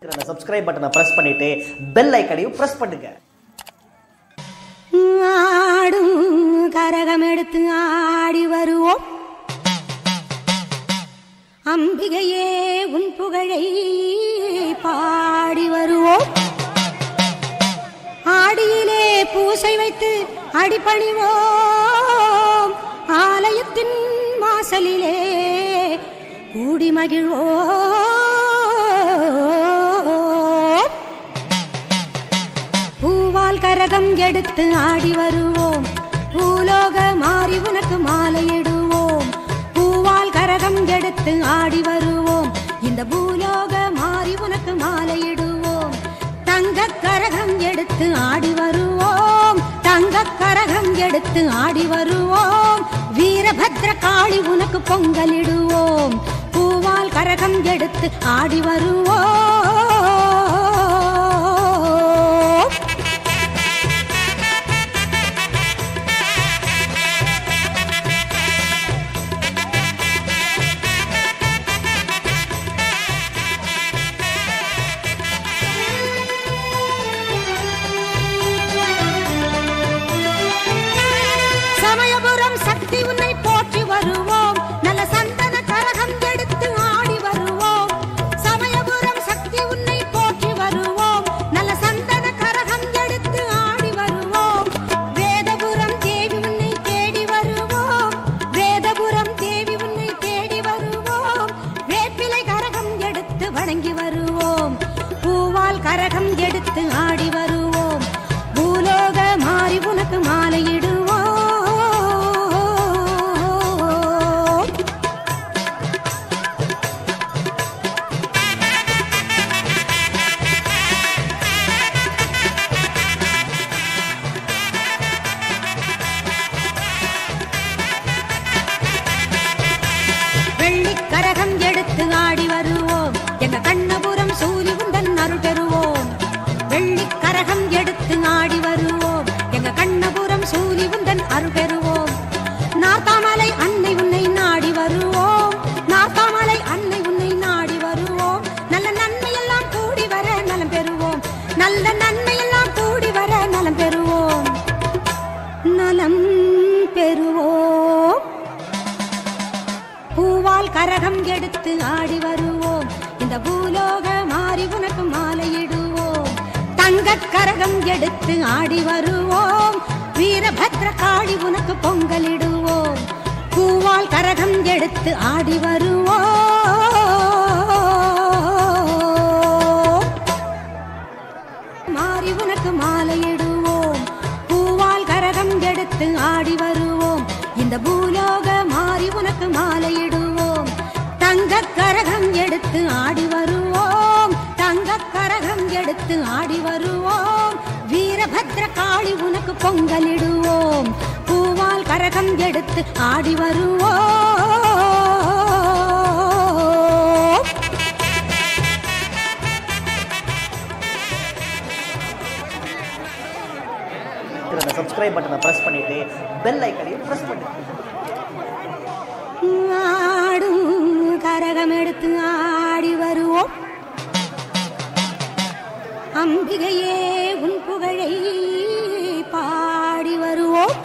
அந்த சப்ஸ்கிரைப் பட்டனை பிரஸ் பண்ணிட்டு பெல் ஐக்கனையும் பிரஸ் பண்ணுங்க ஆடும் கரகம் எடுத்து ஆடி வருவோம் அம்பிகையே உன் புகழை பாடி வருவோம் ஆடியிலே பூசை வைத்து அடிபணிவோம் ஆலயத்தின் வாசலிலே கூடி மகிழ்வோம் பூவால் கரகம் எடுத்து ஆடி வருவோம் பூலோக மாறி உனக்கு மாலையிடுவோம் பூவால் கரகம் எடுத்து ஆடி வருவோம் இந்த பூலோக மாறி உனக்கு மாலையிடுவோம் தங்க கரகம் எடுத்து ஆடி வருவோம் தங்க கரகம் எடுத்து ஆடி வருவோம் வீரபத்ர காளி உனக்கு பொங்கலிடுவோம் பூவால் கரகம் எடுத்து ஆடி வருவோம் சமயபுரம் சக்தி உன்னை போற்றி வருவோம் நல்ல சந்தன கரகம் எடுத்து ஆடி வருவோம் சமயபுரம் சக்தி உன்னை போற்றி வருவோம் நல்ல சந்தன கரகம் எடுத்து ஆடி வருவோம் வேதபுரம் தேவி உன்னை தேடி வருவோம் வேதபுரம் தேவி உன்னை தேடி வருவோம் வேப்பிலை கரகம் எடுத்து வணங்கி வருவோம் பூவால் கரகம் எடுத்து ஆடி வருவோம் பூலோக மாறி உனக்கு மாலையிடுவோம் வெள்ளிக் கரகம் எடுத்து ஆடி வருவோம் எங்க கண்ணபுரம் சூரி உந்தன் அருள் பெறுவோம் வெள்ளிக் கரகம் எடுத்து ஆடி வருவோம் எங்க கண்ணபுரம் சூரி உந்தன் அருள் பெறுவோம் நாத்தாமலை அன்னை உன்னை நாடி வருவோம் நாத்தாமலை அன்னை உன்னை நாடி வருவோம் நல்ல நன்மையெல்லாம் கூடி வர நலம் பெறுவோம் நல்ல நன்மையெல்லாம் கூடி வர நலம் பெறுவோம் நலம் பெறுவோம் பூவால் கரகம் எடுத்து ஆடி வருவோம் இந்த பூலோக மாறி உனக்கு மாலையிடுவோம் தங்கக் கரகம் எடுத்து ஆடி வருவோம் வீரபத்ர காளி உனக்கு பொங்கலிடுவோம் பூவால் கரகம் எடுத்து ஆடி வருவோம் மாறி உனக்கு மாலையிடுவோம் பூவால் கரகம் எடுத்து ஆடி வருவோம் இந்த பூலோக மாறி உனக்கு மாலையிடுவோம் தங்க கரகம் எடுத்து ஆடி வருவோம் தங்க கரகம் எடுத்து ஆடி வருவோம் வீரபத்ர காளி உனக்கு பொங்கலிடுவோம் பூவால் கரகம் எடுத்து ஆடி வருவோம் அந்த சப்ஸ்கிரைப் பட்டனை பிரஸ் பண்ணிட்டு பெல் ஐக்கனையும் பிரஸ் பண்ணுங்க ஆடும் கரகம் எடுத்து ஆடி வருவோம் அம்பிகையே உன் புகழை பாடி வருவோம்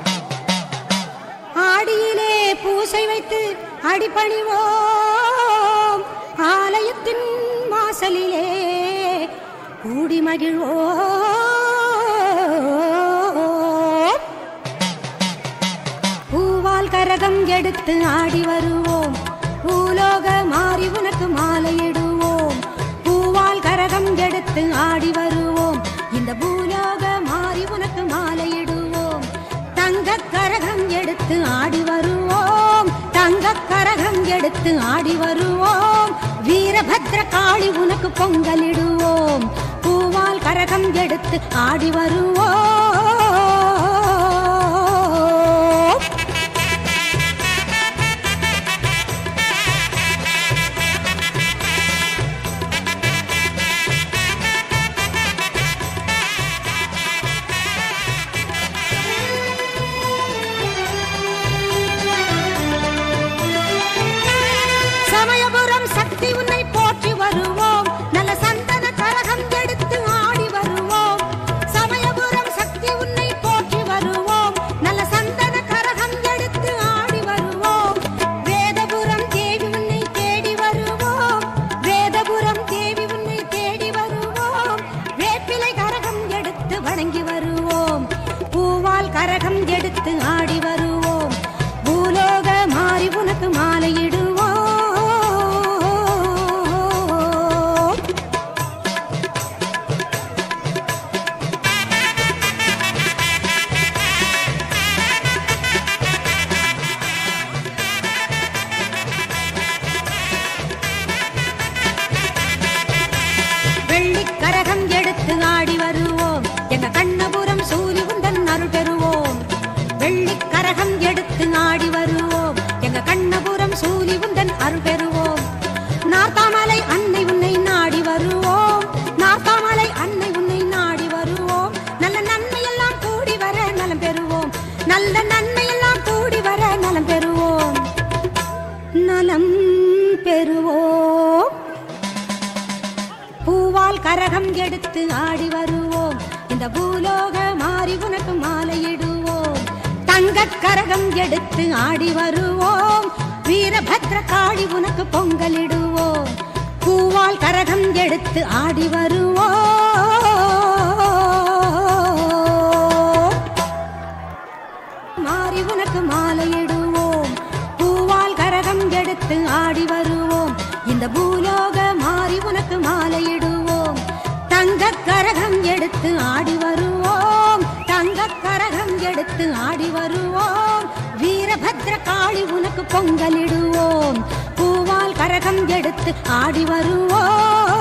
ஆடியிலே பூசை வைத்து அடிபணிவோம் ஆலயத்தின் வாசலிலே கூடி மகிழ்வோம் பூவால் கரகம் எடுத்து ஆடி வருவோம் பூலோக மாறி உனக்கு மாலையிடுவோம் பூவால் கரகம் எடுத்து ஆடி வருவோம் இந்த பூலோக மாறி உனக்கு மாலையிடுவோம் தங்க கரகம் எடுத்து ஆடி வருவோம் தங்க கரகம் எடுத்து ஆடி வருவோம் வீரபத்ர காளி உனக்கு பொங்கலிடுவோம் பூவால் கரகம் எடுத்து ஆடி வருவோம் சமயபுரம் சக்தி உன்னை போற்றி வருவோம் நல்ல சந்தன பூவால் கரகம் எடுத்து ஆடி வருவோம் இந்த பூலோக மாறி உனக்கு மாலையிடுவோம் தங்கக் கரகம் எடுத்து ஆடி வருவோம் வீரபத்ர காளி உனக்கு பொங்கலிடுவோம் பூவால் கரகம் எடுத்து ஆடி வருவோம் மாறி உனக்கு மாலையிடுவோம் பூவால் கரகம் எடுத்து ஆடி வருவோம் இந்த பூலோக மாறி உனக்கு மாலையிடுவோம் தங்க கரகம் எடுத்து ஆடி வருவோம் தங்க கரகம் எடுத்து ஆடி வருவோம் வீரபத்ர காளி உனக்கு பொங்கலிடுவோம் பூவால் கரகம் எடுத்து ஆடி வருவோம்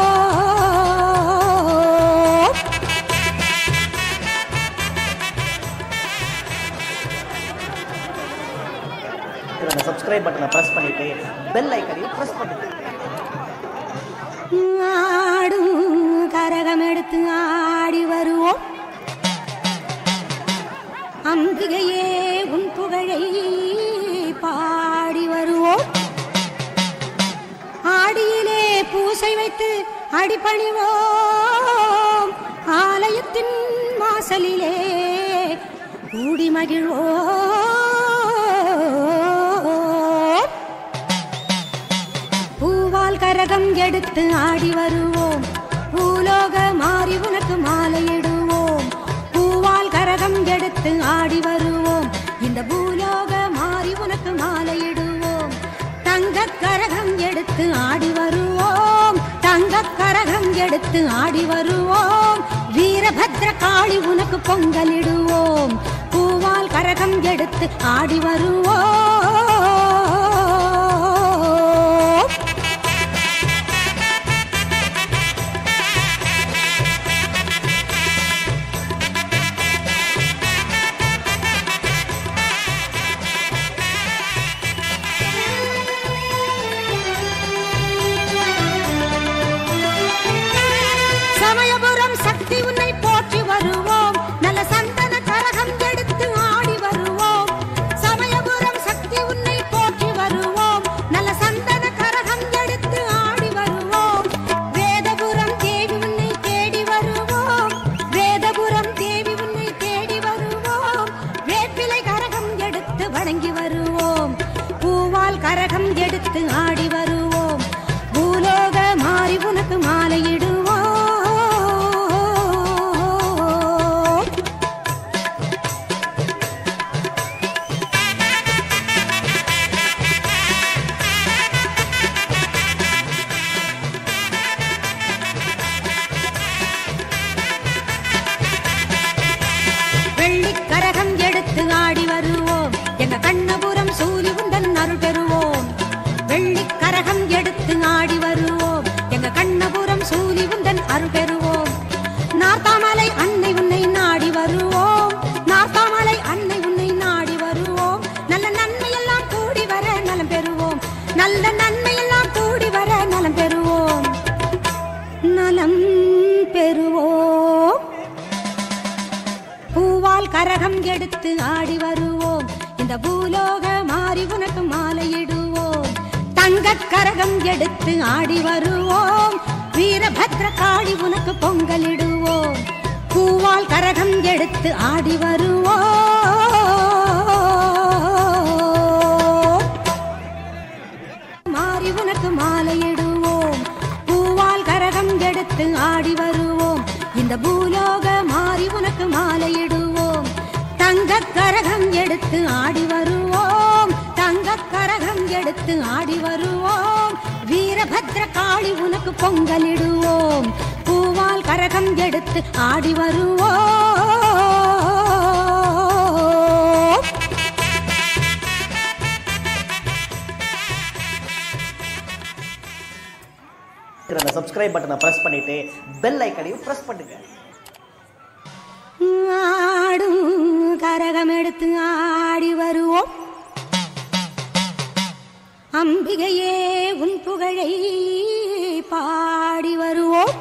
அந்த சப்ஸ்கிரைப் பட்டனை ப்ரெஸ் பண்ணிட்டு பெல் ஐக்கனையும் ப்ரெஸ் பண்ணுங்க ஆடும் கரகம் எடுத்து ஆடி வருவோம் அம்பிகையே உன் புகழை பாடி வருவோம் ஆடியிலே பூசை வைத்து அடிபணிவோம் ஆலயத்தின் வாசலிலே கூடி மகிழ்வோம் பூவால் கரகம் எடுத்து ஆடி வருவோம் பூலோக மாறி உனக்கு மாலையிடுவோம் பூவால் கரகம் எடுத்து ஆடி வருவோம் இந்த பூலோக மாறி உனக்கு மாலையிடுவோம் தங்க கரகம் எடுத்து ஆடி வருவோம் தங்க கரகம் எடுத்து ஆடி வருவோம் வீரபத்ர காளி உனக்கு பொங்கலிடுவோம் பூவால் கரகம் எடுத்து ஆடி வருவோம் சமயபுரம் சக்தி உன்னை போற்றி வருவோம் நல்ல சந்தன கரகம் எடுத்து ஆடி வருவோம் சமயபுரம் சக்தி உன்னை போற்றி வருவோம் நல்ல சந்தன கரகம் எடுத்து ஆடி வருவோம் வேதபுரம் தேவி உன்னை தேடி வருவோம் வேதபுரம் தேவி உன்னை தேடி வருவோம் வேப்பிலை கரகம் எடுத்து வணங்கி வருவோம் பூவால் கரகம் எடுத்து ஆடி வருவோம் பூலோக மாறி உனக்கு மாலையிடுவோம் வெள்ளிக் கரகம் எடுத்து ஆடி வருவோம் எங்க கண்ணபுரம் சூரி உந்தன் அருள் பெறுவோம் வெள்ளிக் கரகம் எடுத்து ஆடி வருவோம் எங்க கண்ணபுரம் சூரி உந்தன் அருள் பெறுவோம் நார்த்தாமலை அன்னை உன்னை நாடி வருவோம் நார்த்தாமலை அன்னை உன்னை நாடி வருவோம் நல்ல நன்மை எல்லாம் கூடி வர நலம் பெறுவோம் நல்ல நன்மை எல்லாம் கூடி வர நலம் பெறுவோம் நலம் பெறுவோம் பூவால் கரகம் எடுத்து ஆடி வருவோம் இந்த பூலோக மாறி உனக்கு மாலையிடுவோம் தங்கக் கரகம் எடுத்து ஆடி வருவோம் வீரபத்ர காளி உனக்கு பொங்கலிடுவோம் பூவால் கரகம் எடுத்து ஆடி வருவோம் மாறி உனக்கு மாலையிடுவோம் பூவால் கரகம் எடுத்து ஆடி வருவோம் இந்த பூலோக மாறி உனக்கு மாலையிடுவோம் தங்க கரகம் எடுத்து ஆடி வருவோம் தங்க கரகம் எடுத்து ஆடி வருவோம் வீரபத்ர காளி உனக்கு பொங்கலிடுவோம் பூவால் கரகம் எடுத்து ஆடி வருவோம் அந்த சப்ஸ்கிரைப் பட்டனை ப்ரெஸ் பண்ணிட்டு பெல் ஐக்கனையும் ப்ரெஸ் பண்ணுங்க ஆடும் கரகம் எடுத்து ஆடி வருவோம் அம்பிகையே உன் புகழை பாடி வருவோம்